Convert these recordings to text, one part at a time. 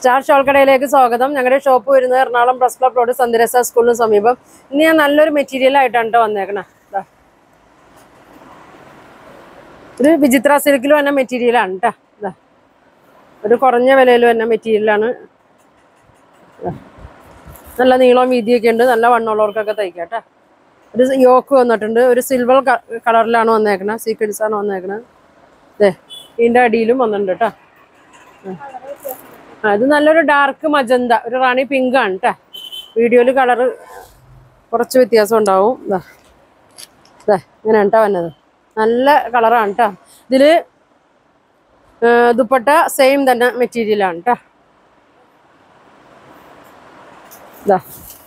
Star shawl കടയിലേക്ക് സ്വാഗതം ഞങ്ങളുടെ ഷോപ്പ് വരുന്നത് എറണാകുളം പ്രസ് ക്ലബ് റോഡ് സന്ദരസ സ്കൂളിന് സമീപം ഇന്ന് ഞാൻ നല്ലൊരു മെറ്റീരിയൽ ആയിട്ടാണ് കേട്ടോ വന്നേക്കണേ ദാ. ഒരു വിചിത്ര സിൽക്കിൽ വന്ന മെറ്റീരിയലാണ് കേട്ടോ ഇതാ ഒരു കുറഞ്ഞ വിലയിൽ വന്ന മെറ്റീരിയലാണ് ദാ. നല്ല നീളവും വീതിയൊക്കെ ഉണ്ട് നല്ല വണ്ണമുള്ളവർക്കൊക്കെ തയ്ക്കാം കേട്ടോ ഒരു യോക്ക് വന്നിട്ടുണ്ട് ഒരു സിൽവർ കളറിലാണ് വന്നേക്കണത് സീക്വൻസ് ആണ് വന്നേക്കണത് അതെ ഇതിൻ്റെ അടിയിലും വന്നിട്ടുണ്ട് കേട്ടോ ആ, ഇത് നല്ലൊരു ഡാർക്ക് മജന്ത ഒരു റാണി പിങ്ക് ആണ് കേട്ടോ വീഡിയോയിൽ കളറ് കുറച്ച് വ്യത്യാസം ഉണ്ടാവും ഇതാ ഇതാ ഇങ്ങനെ കേട്ടോ വന്നത് നല്ല കളറാണ് കേട്ടോ ഇതിൽ ദുപ്പട്ട സെയിം തന്നെ മെറ്റീരിയലാണ് കേട്ടോ ഇതാ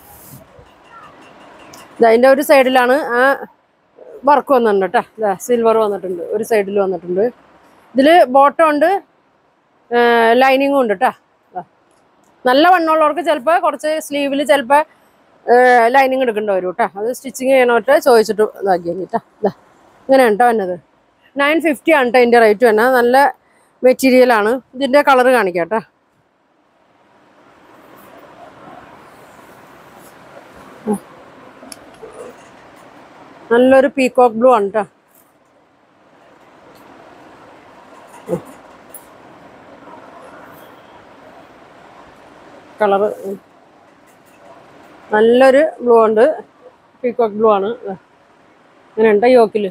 ഇതിൻ്റെ ഒരു സൈഡിലാണ് ആ വർക്ക് വന്നിട്ടുണ്ട് കേട്ടോ ഇതാ സിൽവർ വന്നിട്ടുണ്ട് ഒരു സൈഡിൽ വന്നിട്ടുണ്ട് ഇതിൽ ബോട്ടം ഉണ്ട് ലൈനിങ്ങും ഉണ്ട് കേട്ടോ നല്ല വണ്ണമുള്ളവർക്ക് ചിലപ്പോൾ കുറച്ച് സ്ലീവിൽ ചിലപ്പോൾ ലൈനിങ് എടുക്കേണ്ടി വരും കേട്ടോ അത് സ്റ്റിച്ചിങ് ചെയ്യണോട്ട് ചോദിച്ചിട്ട് ഇതാക്കിയാൽ കേട്ടോ ഇതാ ഇങ്ങനെയാണ് കേട്ടോ വന്നത് നയൻ ഫിഫ്റ്റി ആണ് കേട്ടോ ഇതിൻ്റെ റേറ്റ് തന്നെ നല്ല മെറ്റീരിയലാണ് ഇതിൻ്റെ കളർ കാണിക്കാം കേട്ടോ നല്ലൊരു പീകോക്ക് ബ്ലൂ ആണ് കേട്ടോ കളറ് നല്ലൊരു ബ്ലൂ ഉണ്ട് പീകോക്ക് ബ്ലൂ ആണ് ദാ. ഇങ്ങനെ ഉണ്ട് യോക്കിൽ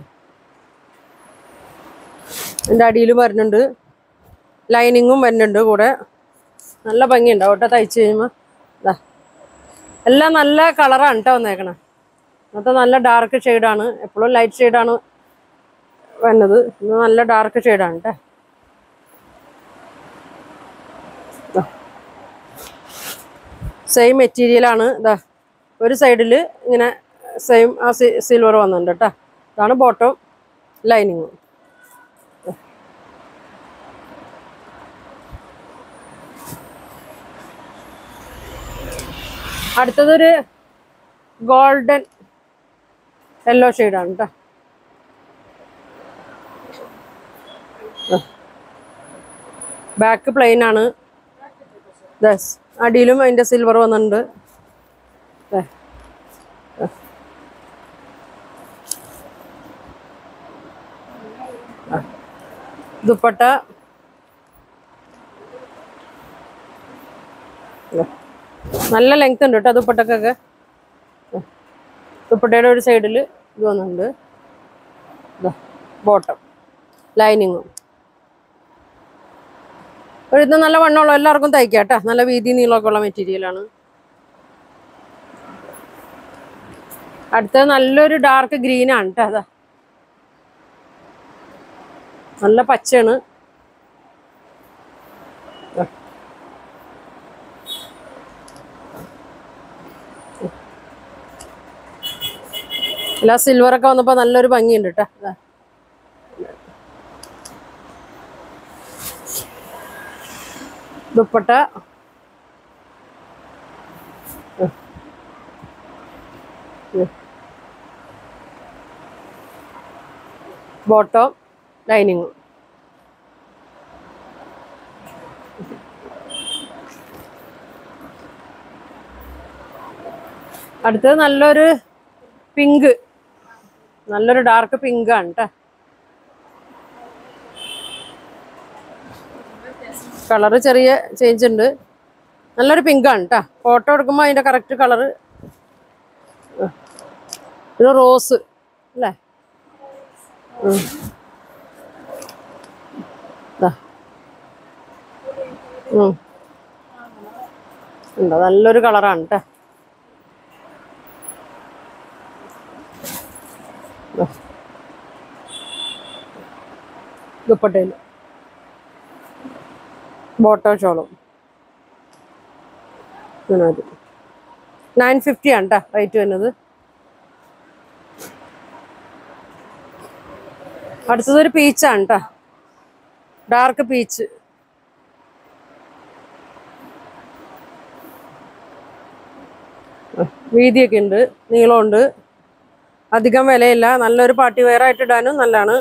എൻ്റെ അടിയിൽ വരുന്നുണ്ട് ലൈനിങ്ങും വരുന്നുണ്ട് കൂടെ നല്ല ഭംഗിയുണ്ടാവും കേട്ടോ തയ്ച്ച് കഴിയുമ്പോൾ ഇതാ എല്ലാം നല്ല കളറാണ് കേട്ടോ വന്നേക്കണേ ഇന്നത്തെ നല്ല ഡാർക്ക് ഷെയ്ഡാണ് എപ്പോഴും ലൈറ്റ് ഷെയ്ഡാണ് വരുന്നത് ഇന്ന് നല്ല ഡാർക്ക് ഷെയ്ഡാണ് കേട്ടോ സെയിം മെറ്റീരിയലാണ് ഇതാ ഒരു സൈഡിൽ ഇങ്ങനെ സെയിം ആ സിൽവർ വന്നിട്ടുണ്ട് കേട്ടോ ഇതാണ് ബോട്ടം ലൈനിങ് അടുത്തതൊരു ഗോൾഡൻ യെല്ലോ ഷെയ്ഡാണ് കേട്ടോ ബാക്ക് പ്ലെയിൻ ആണ് ദസ് അടിയിലും അതിൻ്റെ സിൽവർ വന്നിട്ടുണ്ട് ദേ. ദേ. ആ. ദുപ്പട്ട ദേ. നല്ല ലെങ്ത് ഉണ്ട് കേട്ടോ ദുപ്പട്ടക്കൊക്കെ ദേ. ദുപ്പട്ടയുടെ ഒരു സൈഡിൽ ഇത് വന്നിട്ടുണ്ട് ബോട്ടം ലൈനിങ്ങും ഒരു ഇത് നല്ല വണ്ണമുള്ള എല്ലാവർക്കും തയ്ക്കാം കേട്ടോ നല്ല വീതി നീളമൊക്കെ ഉള്ള മെറ്റീരിയലാണ് അടുത്തത് നല്ലൊരു ഡാർക്ക് ഗ്രീൻ ആണ് കേട്ടോ അതാ നല്ല പച്ചയാണ് ദാ. എല്ലാ സിൽവറൊക്കെ വന്നപ്പോൾ നല്ലൊരു ഭംഗിയുണ്ട് കേട്ടോ അതാ ദുപ്പട്ട ബോട്ടം ലൈനിങ് അടുത്തത് നല്ലൊരു പിങ്ക് നല്ലൊരു ഡാർക്ക് പിങ്ക് ആണ് കേട്ടോ കളറ് ചെറിയ ചേഞ്ച് ഉണ്ട് നല്ലൊരു പിങ്ക് ആണ് കേട്ടോ ഫോട്ടോ എടുക്കുമ്പോൾ അതിൻ്റെ കറക്റ്റ് കളറ് ഒരു റോസ് അല്ലേ ഉം. ദാ. ഉം. ഉണ്ടോ നല്ലൊരു കളറാണ് കേട്ടോ ദുപ്പട്ടയിൽ ബോട്ടോ ഷോളും അങ്ങനെ മതി നയൻ ഫിഫ്റ്റി ആണ് കേട്ടോ റേറ്റ് വരുന്നത് അടുത്തതൊരു പീച്ചാണ് കേട്ടോ ഡാർക്ക് പീച്ച് വീതിയൊക്കെ ഉണ്ട് നീളമുണ്ട് അധികം വിലയില്ല നല്ലൊരു പാർട്ടി വെയർ ആയിട്ട് ഇടാനും നല്ലതാണ്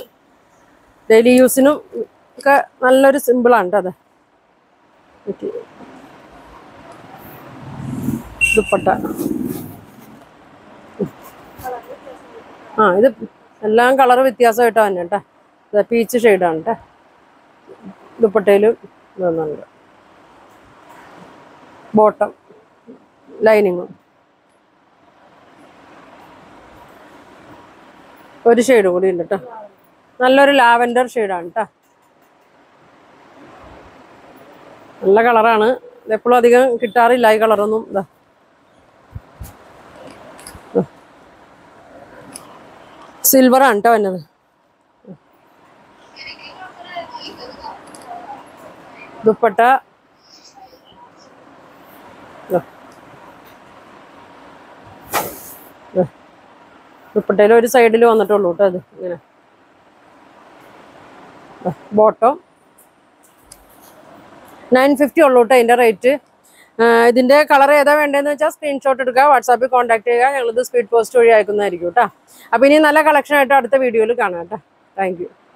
ഡെയിലി യൂസിനും ഒക്കെ നല്ലൊരു സിമ്പിളാണ് കേട്ടോ അത് ദുപ്പട്ട ആ ഇത് എല്ലാം കളർ വ്യത്യാസമായിട്ടാ തന്നെ കേട്ടോ ഇത് പീച്ച് ഷെയ്ഡാണ് കേട്ടോ ദുപ്പട്ടയിലും ഇതൊന്നുണ്ട് ബോട്ടം ലൈനിങ്ങും ഒരു ഷെയ്ഡ് കൂടി ഉണ്ട് കേട്ടോ നല്ലൊരു ലാവൻഡർ ഷെയ്ഡാണ് കേട്ടോ നല്ല കളറാണ് എപ്പോഴും അധികം കിട്ടാറില്ല ഈ കളറൊന്നും ഇതാ സിൽവർ ആണ് കേട്ടോ വന്നത് ദുപ്പട്ട ദാ. ദാ. ദുപ്പട്ടയിൽ ഒരു സൈഡിൽ വന്നിട്ടുള്ളൂ കേട്ടോ അത് ഇങ്ങനെ ബോട്ടം നയൻ ഫിഫ്റ്റി ഉള്ളൂ കേട്ടോ അതിൻ്റെ റേറ്റ് ഇതിൻ്റെ കളർ ഏതാ വേണ്ടതെന്ന് വെച്ചാൽ സ്ക്രീൻഷോട്ട് എടുക്കുക വാട്സാപ്പിൽ കോൺടാക്ട് ചെയ്യുക ഞങ്ങളിത് സ്പീഡ് പോസ്റ്റ് വഴി അയക്കുന്നതായിരിക്കും കേട്ടോ അപ്പോൾ ഇനി നല്ല കളക്ഷൻ ആയിട്ട് അടുത്ത വീഡിയോയിൽ കാണാം കേട്ടോ താങ്ക് യു